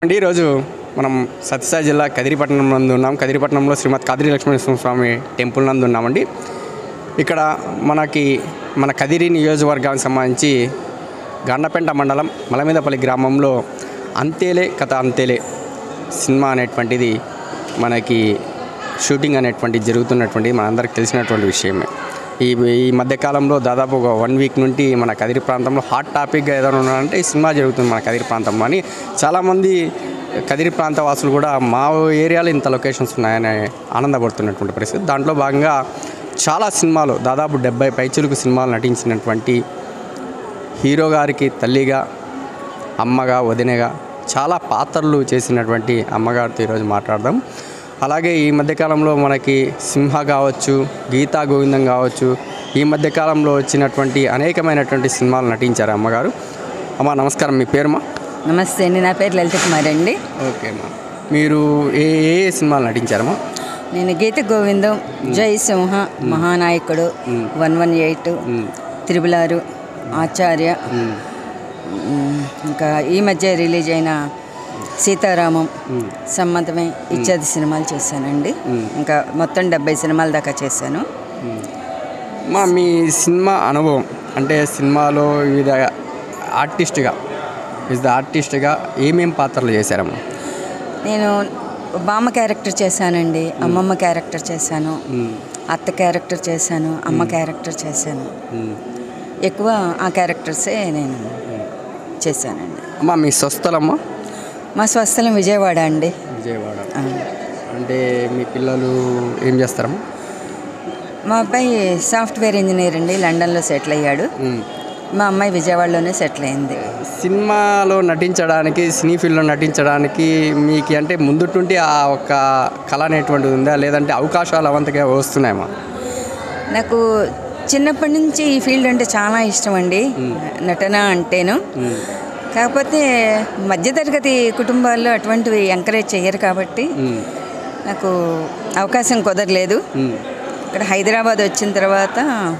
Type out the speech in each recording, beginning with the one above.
అండి ఈరోజు మనం సత్యసాయి జిల్లా కదిరిపట్నం నందు ఉన్నాం కదిరిపట్నంలో శ్రీమద్ కాదిరి లక్ష్మీనరసింహ స్వామి టెంపుల్ నందు ఉన్నామండి ఇక్కడ మనకి మన కదిరి నియోజకవర్గానికి సంబంధించి గండపెంట మండలం మలమీదపల్లి గ్రామంలో అంతేలే కథ అంతేలే సినిమా అనేటువంటిది మనకి షూటింగ్ అనేటువంటిది జరుగుతున్నటువంటిది మనందరికి తెలిసినటువంటి విషయమే ఈ ఈ మధ్యకాలంలో దాదాపు ఒక వన్ వీక్ నుండి మన కదిరి ప్రాంతంలో హాట్ టాపిక్గా ఏదైనా ఉన్నారంటే ఈ సినిమా జరుగుతుంది మన కదిరి ప్రాంతంలో అని చాలామంది కదిరి ప్రాంత వాసులు కూడా మా ఏరియాలో ఇంత లొకేషన్స్ ఉన్నాయని ఆనందపడుతున్నటువంటి పరిస్థితి దాంట్లో భాగంగా చాలా సినిమాలు దాదాపు డెబ్బై పైచులకు సినిమాలు నటించినటువంటి హీరో గారికి తల్లిగా అమ్మగా వదినగా చాలా పాత్రలు చేసినటువంటి అమ్మగారితో ఈరోజు మాట్లాడదాం అలాగే ఈ మధ్యకాలంలో మనకి సింహ కావచ్చు గీతా గోవిందం కావచ్చు ఈ మధ్యకాలంలో వచ్చినటువంటి అనేకమైనటువంటి సినిమాలు నటించారు అమ్మగారు అమ్మ నమస్కారం మీ పేరుమా నమస్తే అండి నా పేరు లలిత కుమార్ అండి ఓకే అమ్మా మీరు ఏ ఏ ఏ సినిమాలు నటించారమ్మా నేను Geetha Govindam Jai Simha Mahanayakudu one one eight triple R Acharya మ్, ఇంకా ఈ మధ్య రిలీజ్ అయిన సీతారామం సమ్మతమే ఇత్యాది సినిమాలు చేశానండి ఇంకా మొత్తం డెబ్బై సినిమాల దాకా చేశాను మా మీ సినిమా అనుభవం అంటే సినిమాలో వివిధ ఆర్టిస్ట్గా వివిధ ఆర్టిస్ట్గా ఏమేం పాత్రలు చేశారమ్మా నేను బామ్మ క్యారెక్టర్ చేశానండి అమ్మమ్మ క్యారెక్టర్ చేశాను అత్త క్యారెక్టర్ చేశాను అమ్మ క్యారెక్టర్ చేశాను ఎక్కువ ఆ క్యారెక్టర్సే నేను చేశానండి అమ్మా మీ స్వస్థలమ్మా మా స్వస్థలం విజయవాడ అండి విజయవాడ ఆ. అంటే మీ పిల్లలు ఏం చేస్తారమ్మా మా అబ్బాయి సాఫ్ట్వేర్ ఇంజనీర్ అండి లండన్లో సెటిల్ అయ్యాడు మా అమ్మాయి విజయవాడలోనే సెటిల్ అయింది సినిమాలో నటించడానికి సినీ ఫీల్డ్లో నటించడానికి మీకు అంటే ముందుటుండి ఆ ఒక కళ అనేటువంటిది ఉందా లేదంటే అవకాశాలు అవంతగా వస్తున్నాయమ్మా నాకు చిన్నప్పటి నుంచి ఈ ఫీల్డ్ అంటే చాలా ఇష్టం అండి నటన అంటేను కాకపోతే మధ్యతరగతి కుటుంబాల్లో అటువంటివి ఎంకరేజ్ చేయరు కాబట్టి నాకు అవకాశం కుదరలేదు ఇక్కడ హైదరాబాద్ వచ్చిన తర్వాత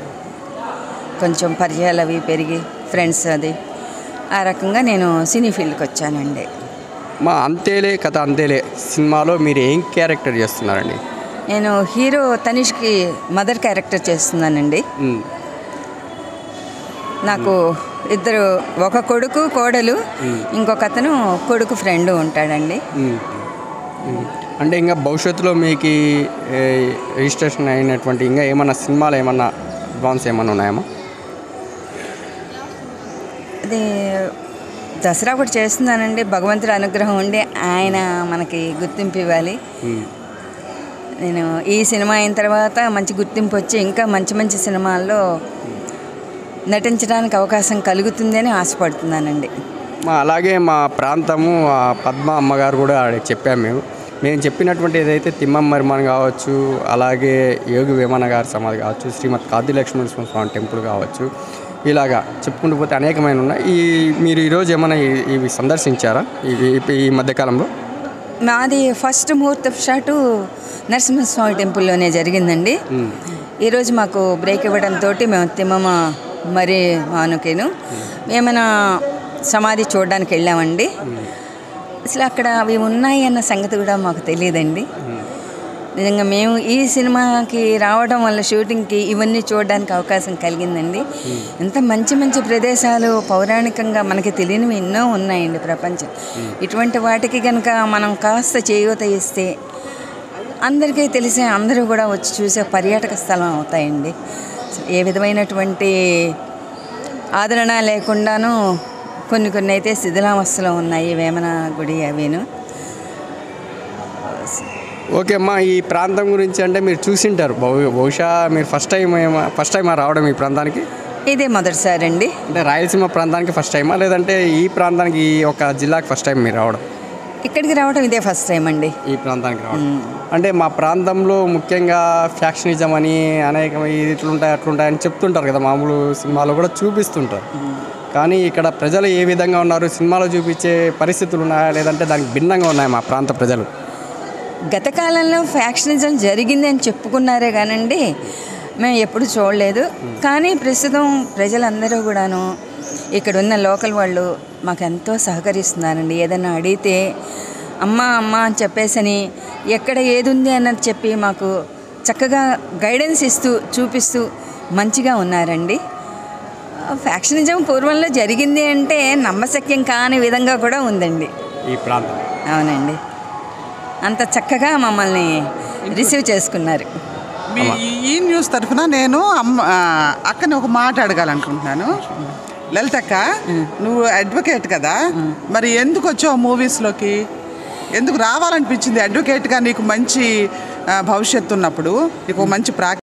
కొంచెం పరిచయాలు అవి పెరిగి ఫ్రెండ్స్ అది ఆ రకంగా నేను సినీ ఫీల్డ్కి వచ్చానండి మా అంతేలే కథ అంతేలే సినిమాలో మీరు ఏం క్యారెక్టర్ చేస్తున్నారండి నేను హీరో తనిష్కి మదర్ క్యారెక్టర్ చేస్తున్నానండి ఉమ్. నాకు ఇద్దరు ఒక కొడుకు కోడలు ఇంకొక అతను కొడుకు ఫ్రెండ్ ఉంటాడండి ఉమ్. ఉమ్. అంటే ఇంకా భవిష్యత్తులో మీకు ఏ, రిజిస్ట్రేషన్ అయినటువంటి ఇంకా ఏమన్నా సినిమాలు ఏమన్నా అడ్వాన్స్ ఏమన్నా ఉన్నాయమ్మా అది దసరా ఒకటి చేస్తున్నానండి భగవంతుడి అనుగ్రహం ఉండి ఆయన మనకి గుర్తింపు ఇవ్వాలి ఉమ్. నేను ఈ సినిమా అయిన తర్వాత మంచి గుర్తింపు వచ్చి ఇంకా మంచి మంచి సినిమాల్లో నటించడానికి అవకాశం కలుగుతుందని ఆశపడుతున్నానండి మా అలాగే మా ప్రాంతము ఆ పద్మ అమ్మగారు కూడా ఆడ చెప్పాము మేము మేము చెప్పినటువంటి ఏదైతే తిమ్మం మరిమాన్ కావచ్చు అలాగే యోగి వేమన గారి సమాధి కావచ్చు శ్రీమద్ కాది లక్ష్మణ స్వామి టెంపుల్ కావచ్చు ఇలాగా చెప్పుకుంటూ పోతే అనేకమైన ఉన్నాయి ఈ మీరు ఈరోజు ఏమైనా ఈ- ఇవి సందర్శించారా ఇవి ఈ- ఈ మధ్యకాలంలో మాది ఫస్ట్ ముహూర్త షాటు నరసింహస్వామి టెంపుల్లోనే జరిగిందండి ఈరోజు మాకు బ్రేక్ ఇవ్వడంతో మేము తిమ్మమ్మ మరి మానుకేను ఏమైనా సమాధి చూడడానికి వెళ్ళామండి అసలు అక్కడ అవి ఉన్నాయి అన్న సంగతి కూడా మాకు తెలియదండి నిజంగా మేము ఈ సినిమాకి రావడం వల్ల షూటింగ్కి ఇవన్నీ చూడడానికి అవకాశం కలిగిందండి ఎంత మంచి మంచి ప్రదేశాలు పౌరాణికంగా మనకి తెలియనివి ఎన్నో ఉన్నాయండి ప్రపంచం ఇటువంటి వాటికి కనుక మనం కాస్త చేయూత ఇస్తే అందరికీ తెలిసే అందరూ కూడా వచ్చి చూసే పర్యాటక స్థలం అవుతాయండి ఏ విధమైనటువంటి ఆదరణ లేకుండాను కొన్ని కొన్ని అయితే శిథిలావస్థలో ఉన్నాయి వేమన గుడి అవిను ఓకే అమ్మా ఈ ప్రాంతం గురించి అంటే మీరు చూసింటారు బహు- బహుశా మీరు ఫస్ట్ టైం ఏమో ఫస్ట్ టైం రావడం ఈ ప్రాంతానికి ఇదే మొదటిసారి అండి అంటే రాయలసీమ ప్రాంతానికి ఫస్ట్ టైమా లేదంటే ఈ ప్రాంతానికి ఈ ఒక జిల్లాకి ఫస్ట్ టైం మీరు రావడం ఇక్కడికి రావడం ఇదే ఫస్ట్ టైం అండి ఈ ప్రాంతానికి రావడం అంటే మా ప్రాంతంలో ముఖ్యంగా ఫ్యాక్షనిజం అని అనేక ఇది ఇట్లుంటాయి అట్లుంటాయి అని చెప్తుంటారు కదా మామూలు సినిమాలో కూడా చూపిస్తుంటారు కానీ ఇక్కడ ప్రజలు ఏ విధంగా ఉన్నారు సినిమాలో చూపించే పరిస్థితులు ఉన్నాయా లేదంటే దానికి భిన్నంగా ఉన్నాయి మా ప్రాంత ప్రజలు గత కాలంలో ఫ్యాక్షనిజం జరిగింది అని చెప్పుకున్నారే కానండి మేము ఎప్పుడు చూడలేదు కానీ ప్రస్తుతం ప్రజలందరూ కూడాను ఇక్కడ ఉన్న లోకల్ వాళ్ళు మాకు ఎంతో సహకరిస్తున్నారండి ఏదైనా అడిగితే అమ్మ అమ్మ అని చెప్పేసని ఎక్కడ ఏది ఉంది అన్నది చెప్పి మాకు చక్కగా గైడెన్స్ ఇస్తూ చూపిస్తూ మంచిగా ఉన్నారండి ఫ్యాక్షనిజం పూర్వంలో జరిగింది అంటే నమ్మశక్యం కాని విధంగా కూడా ఉందండి ఈ ప్రాంతం అవునండి అంత చక్కగా మమ్మల్ని రిసీవ్ చేసుకున్నారు మీ ఈ- ఈ న్యూస్ తరఫున నేను అమ్మ ఆ, అక్కని ఒక మాట అడగాలనుకుంటున్నాను లలితక్క నువ్వు అడ్వకేట్ కదా మరి ఎందుకు వచ్చావు మూవీస్లోకి ఎందుకు రావాలనిపించింది అడ్వకేట్గా నీకు మంచి ఆ, భవిష్యత్తు ఉన్నప్పుడు నీకు ఒక మంచి ప్రా